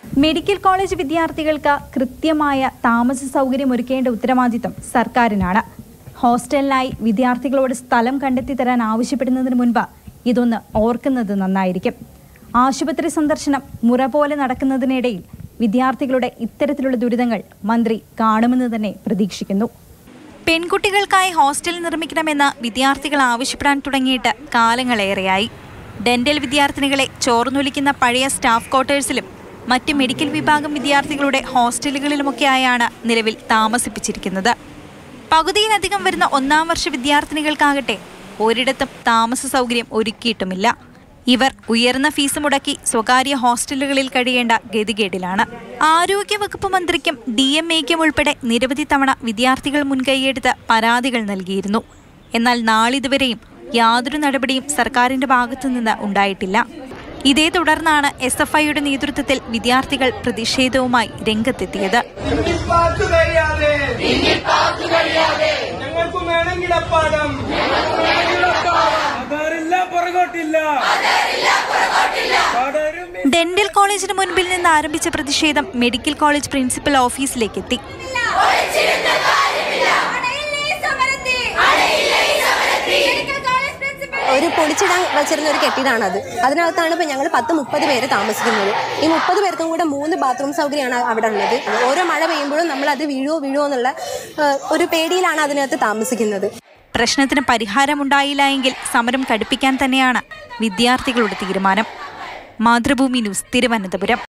medical college വിദ്യാർത്ഥികൾക്ക് കൃത്യമായ താമസ സൗകര്യം ഒരുക്കേണ്ട ഉത്തരവാദിത്തം സർക്കാരിനാണ് ഹോസ്റ്റലിനായി വിദ്യാർത്ഥികളോട് സ്ഥലം കണ്ടെത്തി തരാൻ ആവശ്യപ്പെടുന്നതിന് മുൻപ് ഇതൊന്ന് ഓർക്കുന്നത് നന്നായിരിക്കും ആശുപത്രി സന്ദർശനം മുറ പോലെ നടക്കുന്നതിനിടയിൽ വിദ്യാർത്ഥികളുടെ ഇത്തരത്തിലുള്ള ദുരിതങ്ങൾ മന്ത്രി കാണുമെന്ന് തന്നെ പ്രതീക്ഷിക്കുന്നു പെൺകുട്ടികൾക്കായി ഹോസ്റ്റൽ നിർമ്മിക്കണമെന്ന് വിദ്യാർത്ഥികൾ ആവശ്യപ്പെടാൻ തുടങ്ങിയിട്ട് കാലങ്ങളേറെയായി ഡെന്റൽ വിദ്യാർത്ഥിനികളെ ചോർന്നൊലിക്കുന്ന പഴയ സ്റ്റാഫ് ക്വാർട്ടേഴ്സിലും മറ്റ് മെഡിക്കൽ വിഭാഗം വിദ്യാർത്ഥികളുടെ ഹോസ്റ്റലുകളിലുമൊക്കെയായാണ് നിലവിൽ താമസിപ്പിച്ചിരിക്കുന്നത് പകുതിയിലധികം വരുന്ന ഒന്നാം വർഷ വിദ്യാർത്ഥിനികൾക്കാകട്ടെ ഒരിടത്തും താമസ സൗകര്യം ഒരുക്കിയിട്ടുമില്ല ഇവർ ഉയർന്ന ഫീസ് മുടക്കി സ്വകാര്യ ഹോസ്റ്റലുകളിൽ കഴിയേണ്ട ഗതികേടിലാണ് ആരോഗ്യവകുപ്പ് മന്ത്രിക്കും ഡി എം എക്കും ഉൾപ്പെടെ നിരവധി തവണ വിദ്യാർത്ഥികൾ മുൻകൈയെടുത്ത് പരാതികൾ നൽകിയിരുന്നു എന്നാൽ നാളിതുവരെയും യാതൊരു നടപടിയും സർക്കാരിന്റെ ഭാഗത്തുനിന്ന് ഉണ്ടായിട്ടില്ല ഇതേ തുടർന്നാണ് എസ് എഫ് ഐയുടെ നേതൃത്വത്തിൽ വിദ്യാർത്ഥികൾ പ്രതിഷേധവുമായി രംഗത്തെത്തിയത് ഞങ്ങൾക്കും വേണം കിടപ്പാടം ആധാറില്ല പുറകോട്ടില്ല പടരും ഡെന്റൽ കോളേജിന് മുൻപിൽ നിന്ന് ആരംഭിച്ച പ്രതിഷേധം മെഡിക്കൽ കോളേജ് പ്രിൻസിപ്പൽ ഓഫീസിലേക്ക് എത്തി ഒരു പൊളിച്ചിടാൻ വെച്ചിരുന്ന ഒരു കെട്ടിടാണത് അതിനകത്താണ് ഇപ്പൊ ഞങ്ങൾ പത്ത് മുപ്പത് പേര് താമസിക്കുന്നത് ഈ മുപ്പത് പേർക്കും കൂടെ മൂന്ന് ബാത്റൂം സൗകര്യമാണ് അവിടെ ഉള്ളത് ഓരോ മഴ പെയ്യുമ്പോഴും നമ്മൾ അത് വീഴുവോ വീഴുവോ എന്നുള്ള ഏഹ്, ഒരു പേടിയിലാണ് അതിനകത്ത് താമസിക്കുന്നത് പ്രശ്നത്തിന് പരിഹാരമുണ്ടായില്ല എങ്കിൽ സമരം കടുപ്പിക്കാൻ തന്നെയാണ് വിദ്യാർത്ഥികളുടെ തീരുമാനം മാതൃഭൂമി ന്യൂസ് തിരുവനന്തപുരം